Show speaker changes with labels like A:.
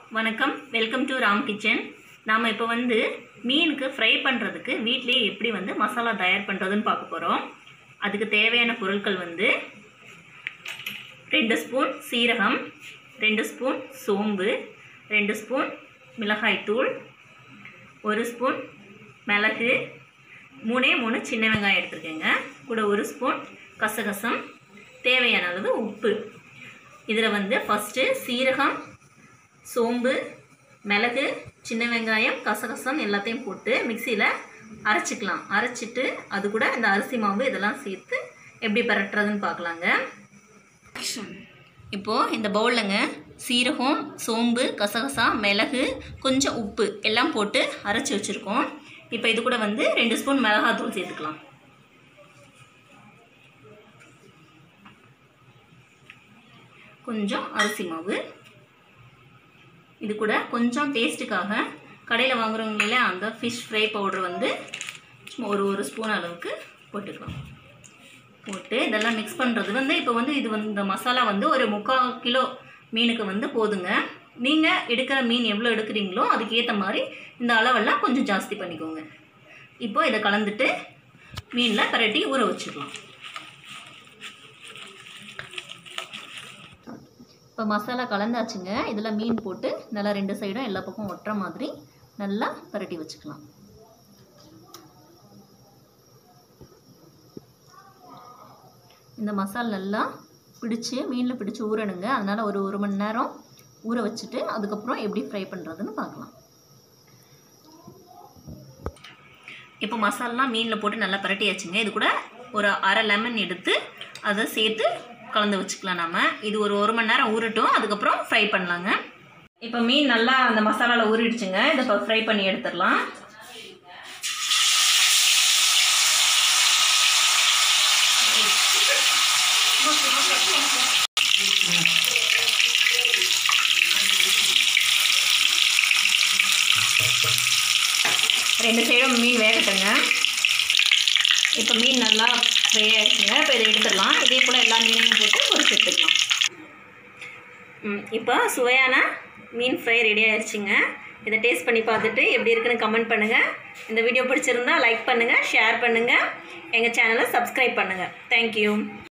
A: வணக்கம் welcome to Ram kitchen நாம் இப்போ வந்து மீனுக்கு ஃப்ரை பண்ணுறதுக்கு வீட்டிலேயே எப்படி வந்து மசாலா தயார் பண்ணுறதுன்னு பார்க்க போகிறோம் அதுக்கு தேவையான பொருட்கள் வந்து ரெண்டு ஸ்பூன் சீரகம் ரெண்டு ஸ்பூன் சோம்பு ரெண்டு ஸ்பூன் மிளகாய்த்தூள் ஒரு ஸ்பூன் மிளகு மூணே மூணு சின்ன வெங்காயம் எடுத்துருக்கேங்க கூட ஒரு ஸ்பூன் கசகசம் தேவையான அளவு உப்பு இதில் வந்து ஃபஸ்ட்டு சீரகம் சோம்பு மிளகு சின்ன வெங்காயம் கசகசம் எல்லாத்தையும் போட்டு மிக்சியில் அரைச்சிக்கலாம் அரைச்சிட்டு அது கூட இந்த அரிசி மாவு இதெல்லாம் சேர்த்து எப்படி பரட்டுறதுன்னு பார்க்கலாங்க இப்போது இந்த பவுலில்ங்க சீரகம் சோம்பு கசகசா மிளகு கொஞ்சம் உப்பு எல்லாம் போட்டு அரைச்சி வச்சுருக்கோம் இப்போ இது கூட வந்து ரெண்டு ஸ்பூன் மிளகாத்தூள் சேர்த்துக்கலாம் கொஞ்சம் அரிசி மாவு இது கூட கொஞ்சம் டேஸ்ட்டுக்காக கடையில் வாங்குறவங்கள அந்த ஃபிஷ் ஃப்ரை பவுடர் வந்து சும்மா ஒரு ஒரு ஸ்பூன் அளவுக்கு போட்டுக்கலாம் போட்டு இதெல்லாம் மிக்ஸ் பண்ணுறது வந்து இப்போ வந்து இது வந்து இந்த மசாலா வந்து ஒரு முக்கால் கிலோ மீனுக்கு வந்து போதுங்க நீங்கள் எடுக்கிற மீன் எவ்வளோ எடுக்கிறீங்களோ அதுக்கேற்ற மாதிரி இந்த அளவெல்லாம் கொஞ்சம் ஜாஸ்தி பண்ணிக்கோங்க இப்போ இதை கலந்துட்டு மீனில் பரட்டி ஊற வச்சுக்கலாம் இப்போ மசாலா கலந்தாச்சுங்க இதில் மீன் போட்டு நல்லா ரெண்டு சைடும் எல்லா பக்கம் ஒட்டுற மாதிரி நல்லா பரட்டி வச்சுக்கலாம் இந்த மசாலா நல்லா பிடிச்சி மீனில் பிடிச்சி ஊறணுங்க அதனால் ஒரு ஒரு மணி நேரம் ஊற வச்சுட்டு அதுக்கப்புறம் எப்படி ஃப்ரை பண்ணுறதுன்னு பார்க்கலாம் இப்போ மசாலாலாம் மீனில் போட்டு நல்லா பரட்டியாச்சுங்க இது கூட ஒரு அரை லெமன் எடுத்து அதை சேர்த்து கலந்து வச்சுக்கலாம் நாம இது ஒரு ஒரு மணி நேரம் ஊறட்டும் அதுக்கப்புறம் ஃப்ரை பண்ணலாங்க இப்போ மீன் நல்லா அந்த மசாலாவில் ஊறிடுச்சுங்க இதை இப்போ ஃப்ரை பண்ணி எடுத்துடலாம் ரெண்டு சைடும் மீன் வேகட்டுங்க இப்போ மீன் நல்லா ஃப்ரை ஆகிடுச்சுங்க இப்போ இதை எடுத்துடலாம் இதே போல் எல்லா மீனையும் போட்டு பொரிச்சு எடுத்துக்கலாம் ம், இப்போ சுவையான மீன் ஃப்ரை ரெடி ஆயிடுச்சுங்க இதை டேஸ்ட் பண்ணி பார்த்துட்டு எப்படி இருக்குன்னு கமெண்ட் பண்ணுங்கள் இந்த வீடியோ பிடிச்சிருந்தா லைக் பண்ணுங்கள் ஷேர் பண்ணுங்கள் எங்கள் சேனலை சப்ஸ்கிரைப் பண்ணுங்கள் தேங்க்யூ